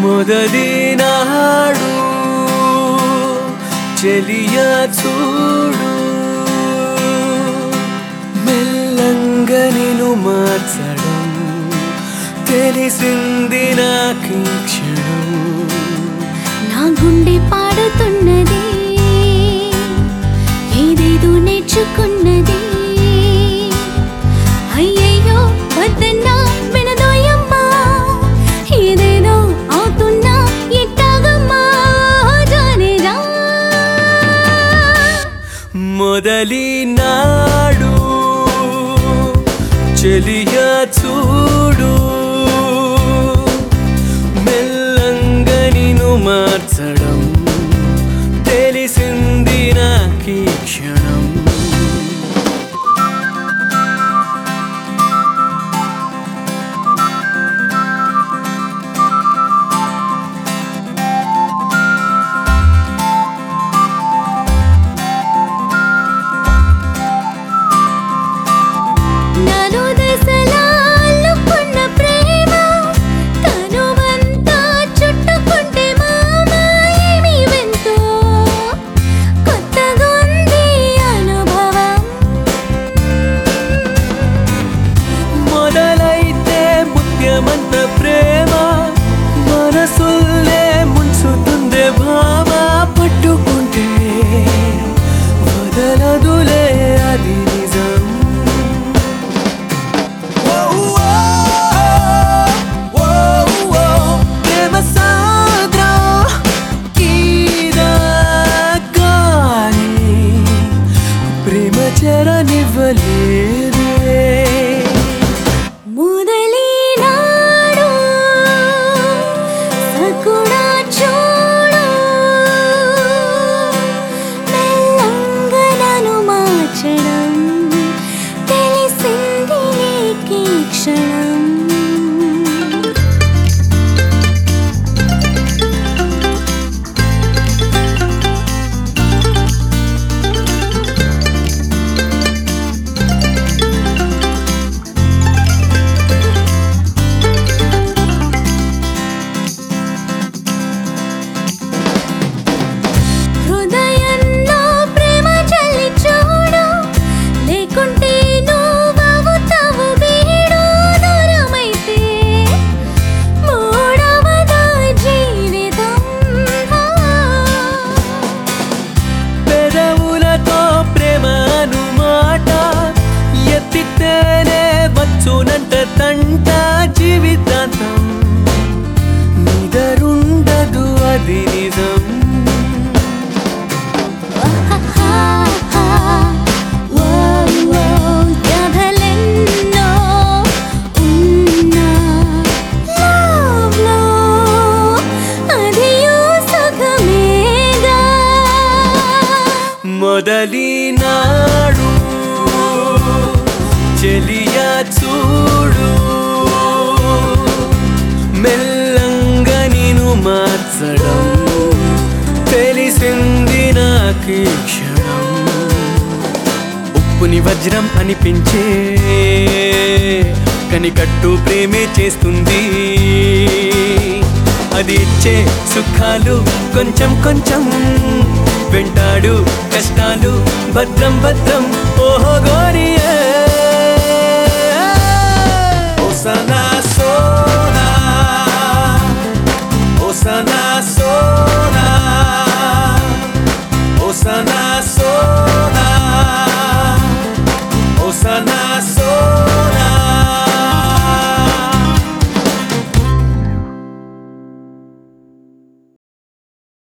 మొదటి నాడు చెలియ చూడు మెల్లంగా నేను మార్చడం తెలిసింది నాకు ఈ క్షణం నా గుండె పాడుతున్నది ఏదేదో నేర్చుకున్నది అయ్యయ్యో వద్దన్నా వినదోయమ్మా ఏదేదో అవుతున్నా ఎట్టాగమ్మా జానేరా మొదలి నాడు చెలియ చూడు మెల్లంగా నేను మార్చడం తెలిసింది నాకీ క్షణం నాలో దశలాలుకున్న ప్రేమ తనువంతా చుట్టుకుంటే మామ ఏమి వింతో కొత్తగా ఉంది అనుభవం మొదలైతే ముత్యమంత ప్రేమ మనసుల్లే ముంచుతుందే భావ పట్టుకుంటే వదలదులే అది నిజం ఓ, ఓ, ఓ, ఓ, ప్రేమ సాగరం కీలకాలి. ప్రేమ చెరనివ్వలేదే మొదలి నాడు సకుడా చూడు మెల్లంగా నన్ను మార్చడం తెలిసింది నీకీ క్షణం హృదయంలో ప్రేమ చల్లి చూడు లేకుంటే నువ్వవుతావు వీడు దూరమైతే మూడవదా జీవితం పెదవులతో ప్రేమ అను మాట ఎత్తితేనే వచ్చునంట తంట జీవితాంతం నిదరుండదు అది నిజం కథలెన్నో ఉన్నా లవ్లో అదియో సుఖమేగా మొదలి నాడు చెలియ చూడు మెల్లంగా నేను మార్చడం తెలిసింది నాకు ఈ క్షణం ఉప్పుని వజ్రం అనిపించే కనికట్టు ప్రేమే చేస్తుంది అది ఇచ్చే సుఖాలు కొంచెం కొంచెం వెంటాడు కష్టాలు భద్రం భద్రం ఓహో గోరి